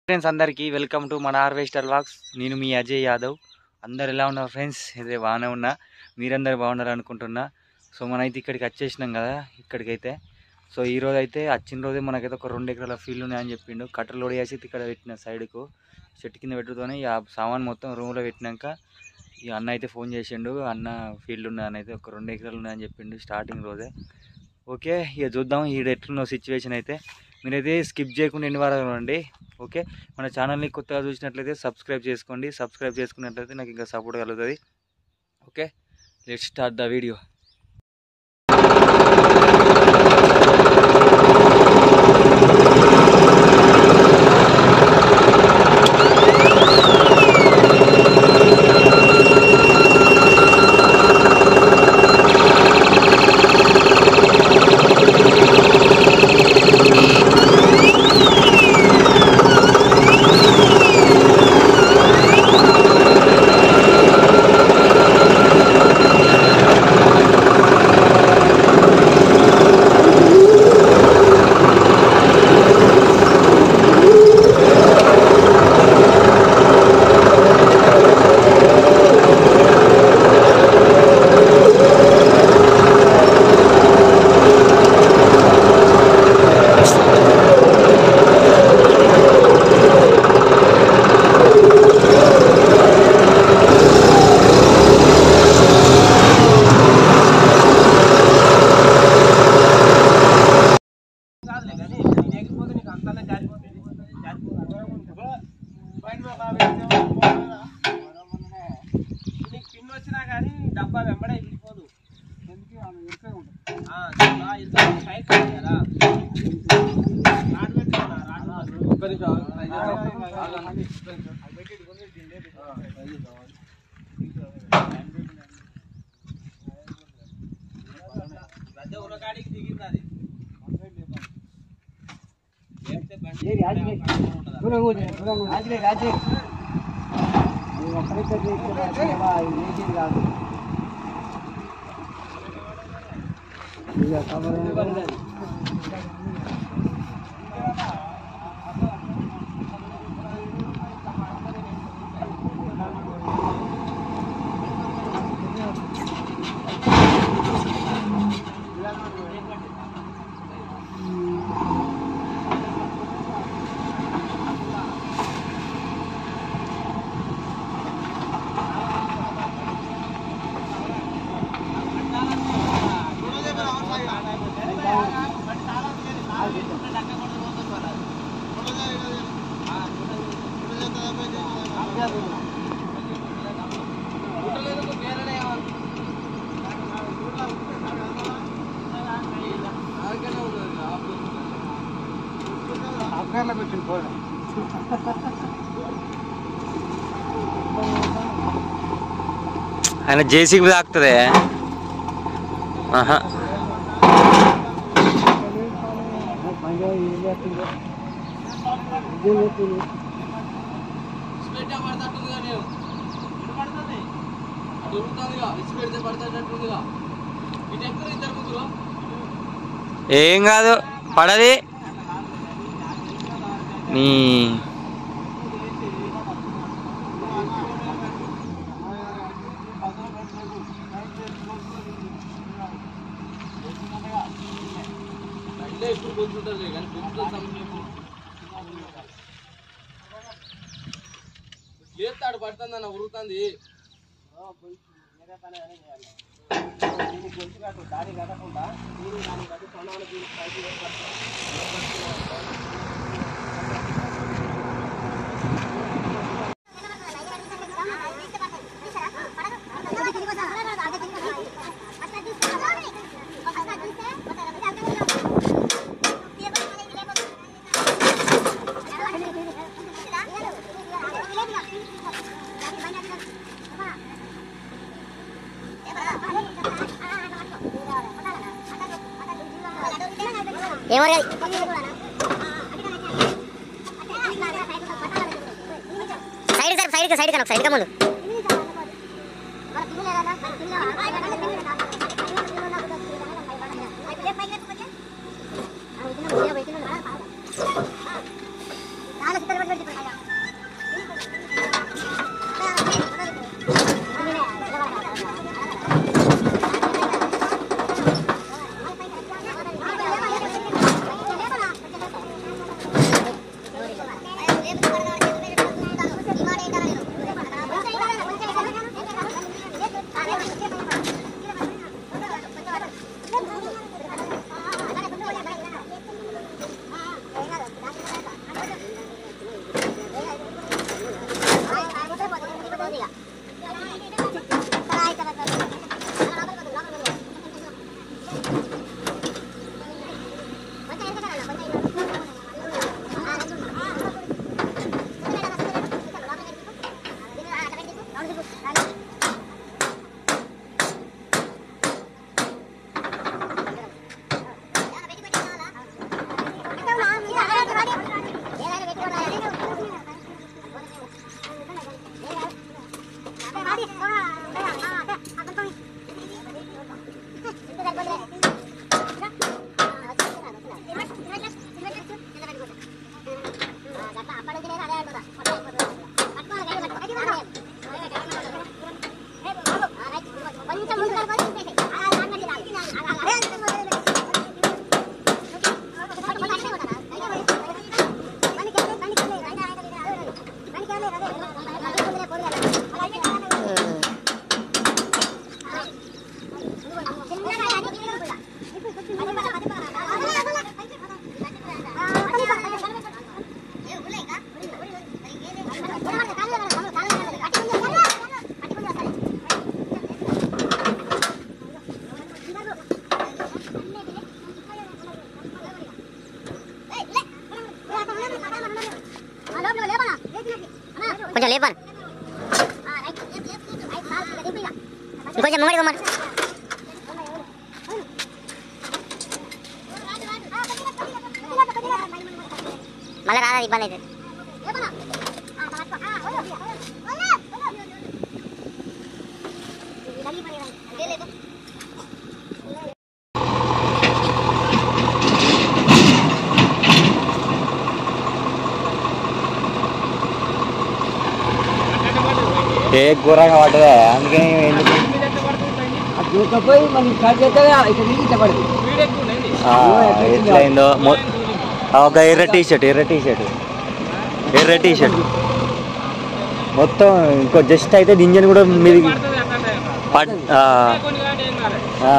Friends అందరికీ welcome to మన harvester వాక్స్ నేను మీ అజయ్ యాదవ్ అందరు ఎలా ఉన్నారు ఫ్రెండ్స్ ఇదే బాగానే ఉన్నా మీరందరూ బాగున్నారు అనుకుంటున్నా సో మనమైతే ఇక్కడికి వచ్చేసినాం కదా ఇక్కడికైతే సో ఈ రోజు అయితే వచ్చిన రోజే మనకైతే ఒక రెండు ఎకరాల ఫీల్డ్ ఉన్నాయని చెప్పిండు కట్టలు లోడ్ చేసి ఇక్కడ పెట్టిన సైడ్కు చెట్టు కింద పెట్టుతోనే ఆ సామాన్ మొత్తం రూమ్లో పెట్టినాక ఈ అన్న అయితే ఫోన్ చేసిండు అన్న ఫీల్డ్ ఉన్నదని అయితే ఒక రెండు ఎకరాలు ఉన్నాయని చెప్పిండు స్టార్టింగ్ రోజే ఓకే ఇక చూద్దాం ఈడ ఎట్లున్న సిచ్యువేషన్ అయితే మీరైతే స్కిప్ చేయకుండా ఎన్ని వారాలు ఉండండి ఓకే మన ఛానల్ని కొత్తగా చూసినట్లయితే సబ్స్క్రైబ్ చేసుకోండి సబ్స్క్రైబ్ చేసుకున్నట్లయితే నాకు ఇంకా సపోర్ట్ కలుగుతుంది okay let start the video నీకు పిన్ వచ్చినా కానీ డబ్బా వెంబడే విడిపోదు ఆ, ఆ, ఇరుకు టైట్ ఉంది కదా. రాడ్ పెట్టుకోనా, రాడ్ పెట్టుకో. పెద్ద ఉరకాడికి దిగింది అది లేకపోతే బండి ఉంటుందా? ఆయన జేసీకి తాకుతుంది ఆహా ఇసుపెట్టే పడతట్టుందిగా నేను. ఇటు పడుతుంది. దొరుకుతుందిగా. ఇసుపెడితే పడతట్టుందిగా. ఇటు ఎక్కువ ఇద్దరు ముగ్గురు. ఏం కాదు పడది నీ బండిలో ఇప్పుడు గుంజుంటుంది కానీ గుంజుతో సమయం లేస్తాడు పడుతుందన్న ఉరుకుతుంది ఏమో సైడ్ సార్ సైడ్ సైడ్ కన్నా సైడ్ ముందు కొంచెం ముందు కొంచెం లేపాను ఇంకొంచెం ముంగడి పోమను మళ్ళీ రాదా ఇబ్బంది అయితే ఏ ఘోరంగా పడ్డదా అందుకని ఎందుకు దూకపోయి మనం స్టార్ట్ చేస్తే ఇక్కడ నుంచి ఇట్లా పడుతుంది ఆ, ఎట్లయిందో మొ- ఆ, ఒక ఎర్ర టీ షర్ట్ ఎర్ర టీ షర్ట్ ఎర్ర టీ షర్ట్ మొత్తం ఇంకో జస్ట్ అయితే ఇంజన్ కూడా మీది పడ్ ఆ, ఆ.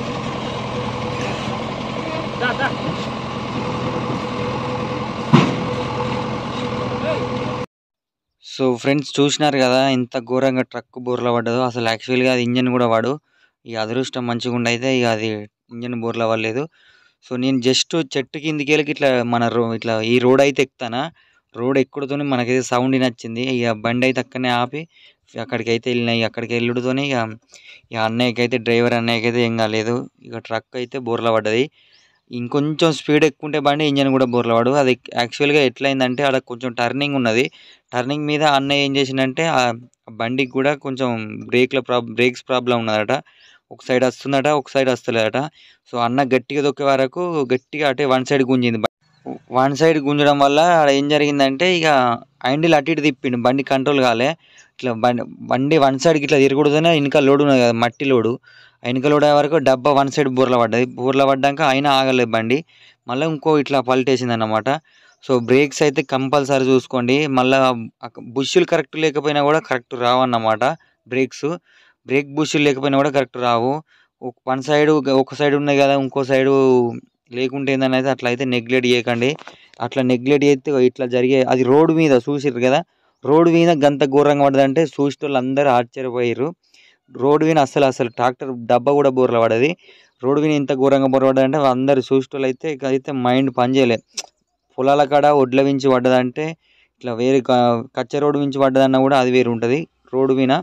సో ఫ్రెండ్స్ చూసినారు కదా ఎంత ఘోరంగా ట్రక్ బోర్ల పడ్డదో అసలు యాక్చువల్గా అది ఇంజన్ కూడా వాడు ఇక అదృష్టం మంచిగా ఉండైతే ఇక అది ఇంజన్ బోర్ల పడలేదు సో నేను జస్ట్ చెట్టు కిందికి వెళ్ళి ఇట్లా మన రో ఇట్లా ఈ రోడ్ అయితే ఎక్కుతానా రోడ్ ఎక్కుడుతోనే మనకైతే సౌండ్ నచ్చింది ఇక బండి అయితే అక్కడనే ఆపి అక్కడికి అయితే వెళ్ళినాయి అక్కడికి వెళ్ళుడుతోనే ఇక ఇక అన్నయ్యకి అయితే డ్రైవర్ అన్నయ్యకి అయితే ఏం కాలేదు ఇక ట్రక్ అయితే బోర్ల పడ్డది ఇంకొంచెం స్పీడ్ ఎక్కువ ఉంటే బండి ఇంజన్ కూడా బోర్ల పడు అది యాక్చువల్గా ఎట్లయిందంటే అక్కడ కొంచెం టర్నింగ్ ఉన్నది టర్నింగ్ మీద అన్నయ్య ఏం చేసిండంటే ఆ బండికి కూడా కొంచెం బ్రేక్ల ప్రాబ్ బ్రేక్స్ ప్రాబ్లం ఉన్నదట ఒక సైడ్ వస్తుందట ఒక సైడ్ వస్తలేదట సో అన్న గట్టిగా దొక్కే వరకు గట్టిగా అటే వన్ సైడ్ గుంజింది వన్ సైడ్ గుంజడం వల్ల ఆడ ఏం జరిగిందంటే ఇక హ్యాండిల్ అటు ఇటు తిప్పిండు బండి కంట్రోల్ కాలే ఇట్లా బండి బండి వన్ సైడ్కి ఇట్లా తిరగకూడదనే వెనక లోడ్ ఉన్నది కదా మట్టి లోడు ఆ వెనక లోడ్ అయ్యే వరకు డబ్బా వన్ సైడ్ బోర్ల పడ్డది బోర్ల పడ్డాక అయినా ఆగలేదు బండి మళ్ళీ ఇంకో ఇట్లా పల్టేసింది అన్నమాట సో బ్రేక్స్ అయితే కంపల్సరీ చూసుకోండి మళ్ళీ బుష్లు కరెక్ట్ లేకపోయినా కూడా కరెక్ట్ రావన్నమాట బ్రేక్స్ బ్రేక్ బుష్లు లేకపోయినా కూడా కరెక్ట్ రావు వన్ సైడ్ ఒక సైడ్ ఉన్నాయి కదా ఇంకో సైడు లేకుంటే ఏందని అయితే అట్లా అయితే నెగ్లెక్ట్ చేయకండి అట్లా నెగ్లెక్ట్ చేస్తే ఇట్లా జరిగే అది రోడ్డు మీద చూసిర్రు కదా రోడ్డు మీద గంత ఘోరంగా పడ్డదంటే చూసిన వాళ్ళు అందరూ ఆశ్చర్యపోయారు రోడ్డు మీద అసలు అసలు ట్రాక్టర్ డబ్బా కూడా బోర్ల పడది రోడ్డు మీద ఇంత ఘోరంగా బోర్ల పడ్డదంటే అందరు చూసిన వాళ్ళు అయితే ఇక అయితే మైండ్ పనిచేయలే పొలాల కాడ ఒడ్ల వించి పడ్డదంటే ఇట్లా వేరే క- కచ్చ రోడ్డు మించి పడ్డదన్నా కూడా అది వేరు ఉంటుంది రోడ్డు మీద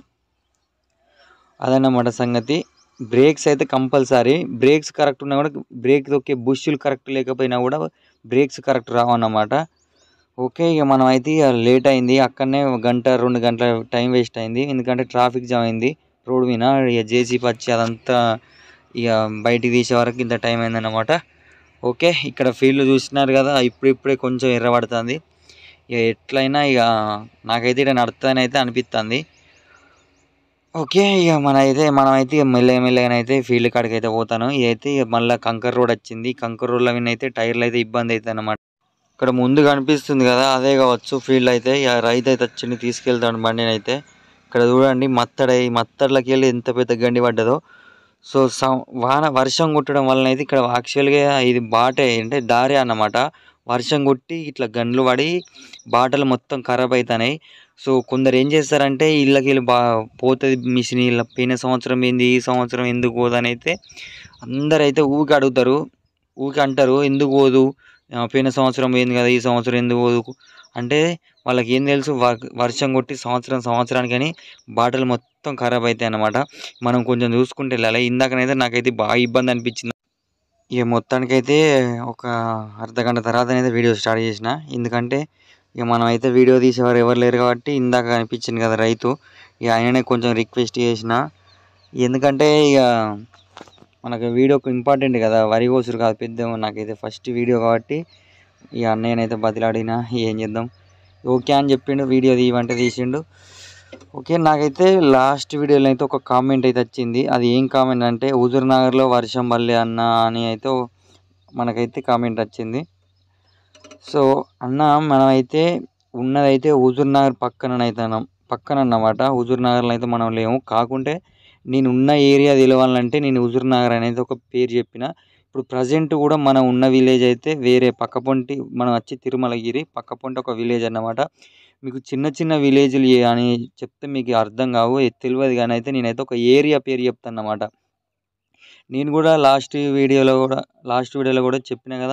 అదన్నమాట సంగతి బ్రేక్స్ అయితే కంపల్సరీ బ్రేక్స్ కరెక్ట్ ఉన్నా కూడా బ్రేక్ తొక్కే బుష్లు కరెక్ట్ లేకపోయినా కూడా బ్రేక్స్ కరెక్ట్ రావన్నమాట ఓకే ఇక మనం అయితే ఇక లేట్ అయింది అక్కడనే ఒక గంట రెండు గంటల టైం వేస్ట్ అయింది ఎందుకంటే ట్రాఫిక్ జామ్ అయింది రోడ్ మీద ఇక జేసీపీ వచ్చి అదంతా ఇక బయటికి తీసే వరకు ఇంత టైం అయిందన్నమాట ఓకే ఇక్కడ ఫీల్డ్ చూసినారు కదా ఇప్పుడు ఇప్పుడే కొంచెం ఎర్ర పడుతుంది ఇక ఎట్లయినా ఇక నాకైతే ఇక్కడ నడుతుందని అయితే అనిపిస్తుంది ఓకే ఇక మన అయితే మనం అయితే ఇక మెల్లగా మెల్లగా అయితే ఫీల్డ్ కాడికి అయితే పోతాను ఇదైతే ఇక మళ్ళీ కంకర్ రోడ్ వచ్చింది కంకర్ రోడ్లో విన్ అయితే టైర్లు అయితే ఇబ్బంది అవుతుంది అన్నమాట ఇక్కడ ముందు కనిపిస్తుంది కదా అదే కావచ్చు ఫీల్డ్ అయితే ఇక రైతు అయితే వచ్చింది తీసుకెళ్తాడు బండిని అయితే ఇక్కడ చూడండి మత్తడి మత్తడిలోకి వెళ్ళి ఎంత పెద్ద గండి పడ్డదో సో సం- వాన వర్షం కొట్టడం వలన అయితే ఇక్కడ యాక్చువల్గా ఇది బాటే అంటే దారి అన్నమాట వర్షం కొట్టి ఇట్లా గండ్లు పడి బాటలు మొత్తం ఖరాబ్ అవుతున్నాయి సో కొందరు ఏం చేస్తారంటే ఇళ్ళకి వెళ్ళి బా పోతుంది మిషన్ ఇలా పోయిన సంవత్సరం ఏంది ఈ సంవత్సరం ఎందుకు పోదని అయితే అందరు అయితే ఊకి అడుగుతారు ఊకి అంటారు ఎందుకు పోదు ఆ, పోయిన సంవత్సరం పోయింది కదా ఈ సంవత్సరం ఎందుకు పోదు అంటే వాళ్ళకి ఏం తెలుసు వ- వర్షం కొట్టి సంవత్సరం సంవత్సరానికి అని బాటలు మొత్తం ఖరాబ్ అవుతాయి అన్నమాట మనం కొంచెం చూసుకుంటే వెళ్ళాలి ఇందాకనైతే నాకైతే బాగా ఇబ్బంది అనిపించింది ఇక మొత్తానికైతే ఒక అర్ధ గంట తర్వాత అయితే వీడియో స్టార్ట్ చేసిన ఎందుకంటే ఇక మనం అయితే వీడియో తీసేవారు ఎవరు లేరు కాబట్టి ఇందాక అనిపించింది కదా రైతు ఇక ఆయననే కొంచెం రిక్వెస్ట్ చేసిన ఎందుకంటే ఇక మనకు వీడియోకి ఇంపార్టెంట్ కదా వరి కోసురు కాదు పెద్ద నాకైతే ఫస్ట్ వీడియో కాబట్టి ఇక అన్నయ్యనైతే బతిలాడినా ఏం చేద్దాం ఓకే అని చెప్పిండు వీడియో తీయమంటే తీసిండు ఓకే నాకైతే లాస్ట్ వీడియోలో అయితే ఒక కామెంట్ అయితే వచ్చింది అది ఏం కామెంట్ అంటే హుజూర్ నగర్లో వర్షం పల్లె అన్న అని అయితే మనకైతే కామెంట్ వచ్చింది సో అన్న మనమైతే ఉన్నదైతే హుజూర్ నగర్ పక్కననైతే అన్నాం పక్కన అన్నమాట హుజూర్ నగర్లో అయితే మనం లేము కాకుంటే నేను ఉన్న ఏరియా తెలవాలంటే నేను హుజూర్ నగర్ అనేది ఒక పేరు చెప్పిన ఇప్పుడు ప్రజెంట్ కూడా మనం ఉన్న విలేజ్ అయితే వేరే పక్కపొంటి మనం వచ్చి తిరుమలగిరి పక్కపొంటి ఒక విలేజ్ అన్నమాట మీకు చిన్న చిన్న విలేజ్లు ఏ- అని చెప్తే మీకు అర్థం కావు ఏ తెలియదు కానీ అయితే నేనైతే ఒక ఏరియా పేరు చెప్తాను అన్నమాట నేను కూడా లాస్ట్ వీడియోలో కూడా లాస్ట్ వీడియోలో కూడా చెప్పిన కదా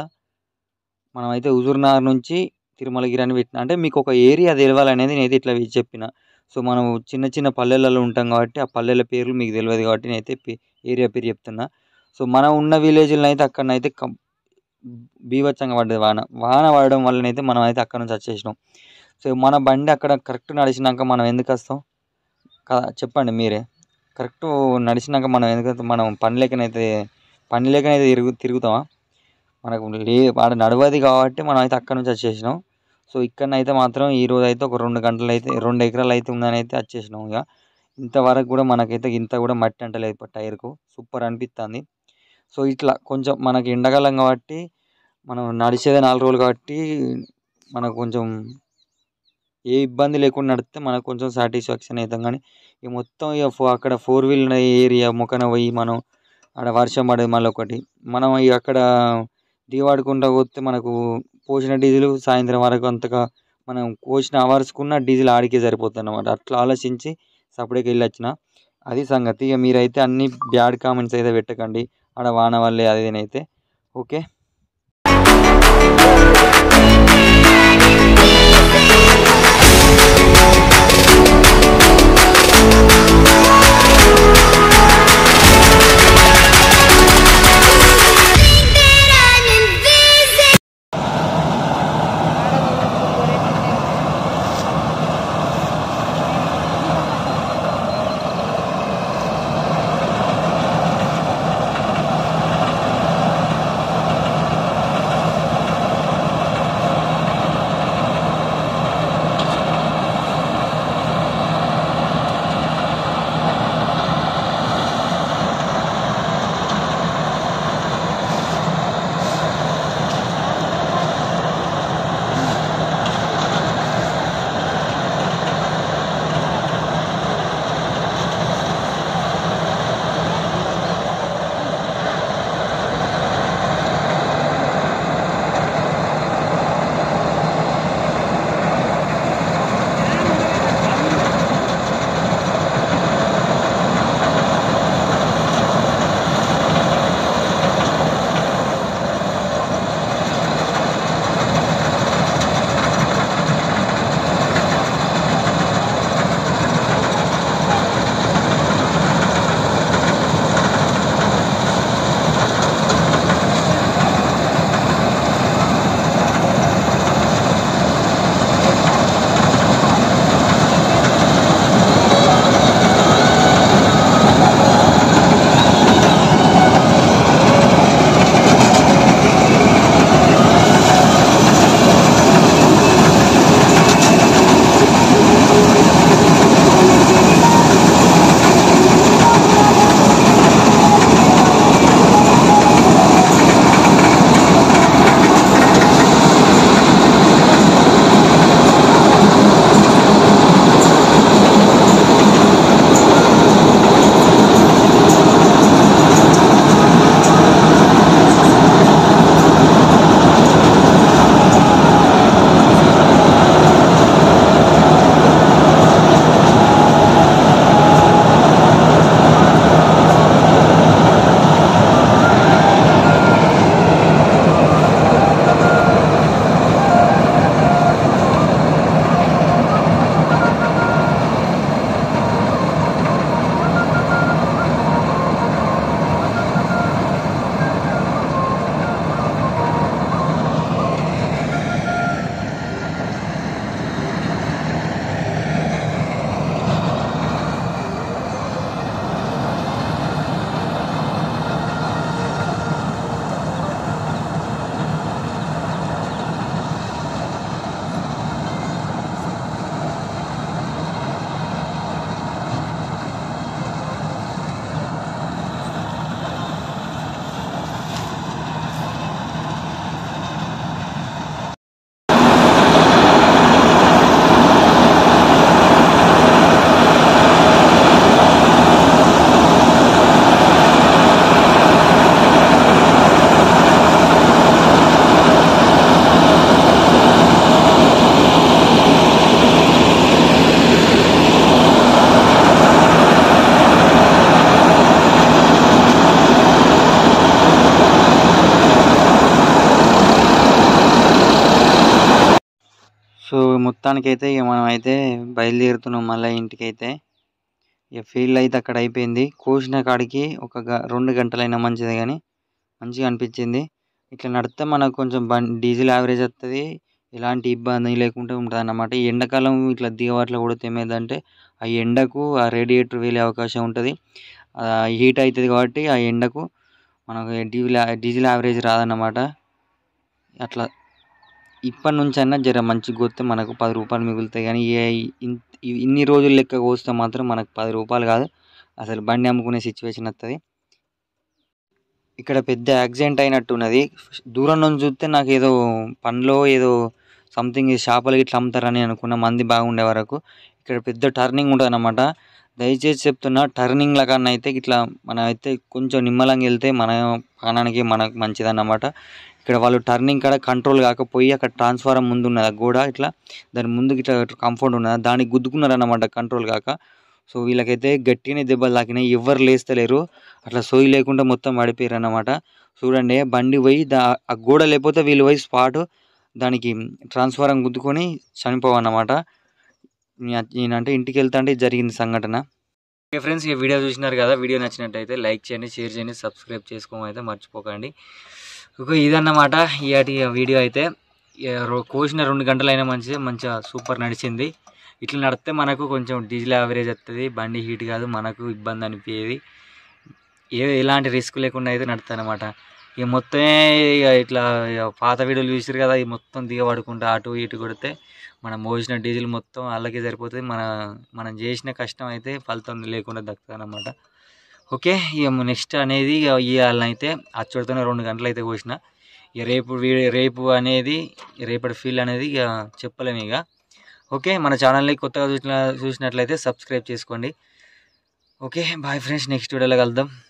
మనమైతే హుజూర్నగర్ నుంచి తిరుమలగిరి అని పెట్టిన అంటే మీకు ఒక ఏరియా తెలవాలనేది నేనైతే ఇట్లా చెప్పిన సో మనం చిన్న చిన్న పల్లెలలో ఉంటాం కాబట్టి ఆ పల్లెల పేర్లు మీకు తెలియదు కాబట్టి నేనైతే పే- ఏరియా పేరు చెప్తున్నా సో మనం ఉన్న విలేజ్లో అయితే అక్కడనైతే కం బీభత్సంగా పడ్డది వాన వాన పడడం వల్లనైతే మనం అయితే అక్కడ నుంచి వచ్చేసినాం సో మన బండి అక్కడ కరెక్ట్ నడిచినాక మనం ఎందుకు వస్తాం కదా చెప్పండి మీరే కరెక్ట్ నడిచినాక మనం ఎందుకు వస్తాం? మనం పని లేకనైతే పని లేకనైతే తిరుగు తిరుగుతామా మనకు లే వాడు నడవది కాబట్టి మనం అయితే అక్కడ నుంచి వచ్చేసినాం సో ఇక్కడనైతే మాత్రం ఈ రోజు అయితే ఒక రెండు గంటలు అయితే రెండు ఎకరాలు అయితే ఉందని అయితే వచ్చేసినాం ఇక ఇంతవరకు కూడా మనకైతే ఇంత కూడా మట్టి అంటలేదు ఇప్పుడు టైర్కు సూపర్ అనిపిస్తుంది సో ఇట్లా కొంచెం మనకి ఎండాకాలం కాబట్టి మనం నడిచేదే నాలుగు రోజులు కాబట్టి మనకు కొంచెం ఏ ఇబ్బంది లేకుండా నడిస్తే మనకు కొంచెం సాటిస్ఫాక్షన్ అవుతాం కానీ ఇక మొత్తం ఇక ఫో అక్కడ ఫోర్ వీల్ ఏరియా ముఖన పోయి మనం ఆడ వర్షం పడేది మళ్ళీ ఒకటి మనం ఇక అక్కడ దిగబడుకుంటా పోతే మనకు పోసిన డీజిల్ సాయంత్రం వరకు అంతగా మనం కోసిన అవర్స్కున్న డీజిల్ ఆడికే సరిపోతుంది అన్నమాట అట్లా ఆలోచించి సపరేట్గా వెళ్ళి వచ్చిన అది సంగతి ఇక మీరైతే అన్ని బ్యాడ్ కామెంట్స్ అయితే పెట్టకండి ఆడ వాన వల్లే అది ఇది అయితే ఓకే మొత్తానికైతే ఇక మనం అయితే బయలుదేరుతున్నాం మళ్ళీ ఇంటికైతే ఇక ఫీల్డ్ అయితే అక్కడ అయిపోయింది కోసిన కాడికి ఒక గ రెండు గంటలైనా మంచిది కానీ మంచిగా అనిపించింది ఇట్లా నడిస్తే మనకు కొంచెం బండి డీజిల్ యావరేజ్ వస్తుంది ఎలాంటి ఇబ్బంది లేకుండా ఉంటుంది అన్నమాట ఈ ఎండాకాలం ఇట్లా దిగవాట్లో కొడితే ఏమైందంటే ఆ ఎండకు ఆ రేడియేటర్ వేలే అవకాశం ఉంటుంది హీట్ అవుతుంది కాబట్టి ఆ ఎండకు మనకు డీజిల్ డీజిల్ యావరేజ్ రాదన్నమాట అట్లా ఇప్పటి నుంచి అయినా జర మంచిగా కొస్తే మనకు పది రూపాయలు మిగులుతాయి కానీ ఏ- ఇన్- ఇన్ని రోజులు లెక్క కోస్తే మాత్రం మనకు పది రూపాయలు కాదు అసలు బండి అమ్ముకునే సిచ్యువేషన్ వస్తుంది ఇక్కడ పెద్ద యాక్సిడెంట్ అయినట్టున్నది దూరం నుంచి చూస్తే నాకు ఏదో పనిలో ఏదో సంథింగ్ చేపలు ఇట్లా అమ్ముతారని అనుకున్న మంది బాగుండే వరకు ఇక్కడ పెద్ద టర్నింగ్ ఉంటుంది అనమాట దయచేసి చెప్తున్నా టర్నింగ్ల కన్నా అయితే ఇట్లా మనం అయితే కొంచెం నిమ్మలంగా వెళ్తే మన ప్రాణానికి మనకు మంచిది అన్నమాట ఇక్కడ వాళ్ళు టర్నింగ్ కాడ కంట్రోల్ కాకపోయి అక్కడ ట్రాన్స్ఫారం ముందు ఉన్నది ఆ గోడ ఇట్లా దాని ముందుకి ఇట్లా కంఫర్ట్ ఉన్నది దానికి గుద్దుకున్నారు అన్నమాట కంట్రోల్ కాక సో వీళ్ళకైతే గట్టిగానే దెబ్బలు తాకినాయి ఎవరు లేస్తలేరు అట్లా సోయి లేకుండా మొత్తం పడిపోయారు అన్నమాట చూడండి బండి పోయి దా ఆ గోడ లేకపోతే వీళ్ళు పోయి స్పాట్ దానికి ట్రాన్స్ఫారం గుద్దుకొని చనిపోవన్నమాట నేనంటే ఇంటికి వెళ్తా అంటే జరిగింది సంఘటన ఓకే ఫ్రెండ్స్ ఈ వీడియో చూసినారు కదా వీడియో నచ్చినట్టయితే లైక్ చేయండి షేర్ చేయండి సబ్స్క్రైబ్ చేసుకోమని అయితే మర్చిపోకండి ఒక ఇదన్నమాట ఇయాటి వీడియో అయితే ఇక రో- కోసిన రెండు గంటలైనా మంచిది మంచిగా సూపర్ నడిచింది ఇట్లా నడిస్తే మనకు కొంచెం డీజిల్ యావరేజ్ వస్తుంది బండి హీట్ కాదు మనకు ఇబ్బంది అనిపించేది ఏ ఎలాంటి రిస్క్ లేకుండా అయితే నడుతుంది అనమాట ఇక మొత్తమే ఇక ఇట్లా ఇక పాత వీడియోలు చూసారు కదా ఈ మొత్తం దిగబడుకుంటా అటు ఇటు కొడితే మనం మోసిన డీజిల్ మొత్తం అల్లకే సరిపోతుంది మన మనం చేసిన కష్టం అయితే ఫలితం లేకుండా దక్కుతుంది అనమాట ఓకే ఇక నెక్స్ట్ అనేది ఇక ఇవాళనైతే అచ్చడితోనే రెండు గంటలు అయితే కోసిన ఇక రేపు వీ- రేపు అనేది రేపటి ఫీల్ అనేది ఇక చెప్పలేము ఇక ఓకే మన ఛానల్ని కొత్తగా చూసిన చూసినట్లయితే సబ్స్క్రైబ్ చేసుకోండి ఓకే బాయ్ ఫ్రెండ్స్ నెక్స్ట్ వీడియోలో కలుద్దాం